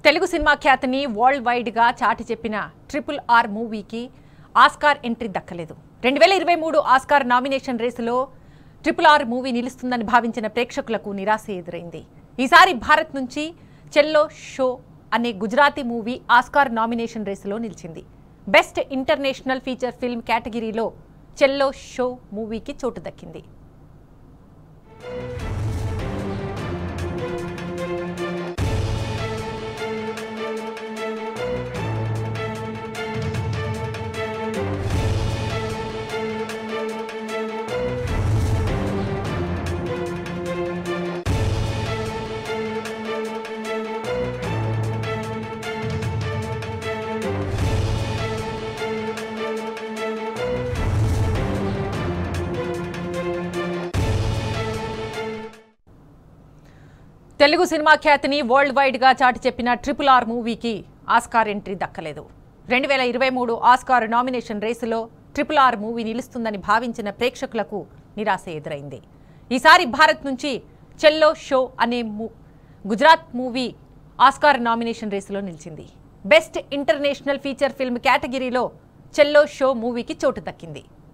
Telugu cinema ఖ్యాతిని world వైడ్గా చాటి చెప్పిన ట్రిపుల్ ఆర్ మూవీకి ఆస్కార్ ఎంట్రీ దక్కలేదు రెండు వేల ఇరవై మూడు ఆస్కార్ నామినేషన్ రేసులో ట్రిపుల్ ఆర్ మూవీ నిలుస్తుందని భావించిన ప్రేక్షకులకు నిరాశ ఎదురైంది ఈసారి భారత్ నుంచి చెల్లో షో అనే గుజరాతీ మూవీ ఆస్కార్ నామినేషన్ రేసులో నిలిచింది బెస్ట్ ఇంటర్నేషనల్ ఫీచర్ ఫిల్మ్ కేటగిరీలో చెల్లో షో మూవీకి చోటు దక్కింది తెలుగు సినిమా ఖ్యాతిని వరల్డ్ వైడ్గా చాటి చెప్పిన ట్రిపుల్ ఆర్ మూవీకి ఆస్కార్ ఎంట్రీ దక్కలేదు రెండు వేల ఇరవై మూడు ఆస్కార్ నామినేషన్ రేసులో ట్రిపుల్ ఆర్ మూవీ నిలుస్తుందని భావించిన ప్రేక్షకులకు నిరాశ ఎదురైంది ఈసారి భారత్ నుంచి చెల్లో షో అనే మూ- గుజరాత్ మూవీ ఆస్కార్ నామినేషన్ రేసులో నిలిచింది బెస్ట్ ఇంటర్నేషనల్ ఫీచర్ ఫిల్మ్ కేటగిరీలో చెల్లో షో మూవీకి చోటు దక్కింది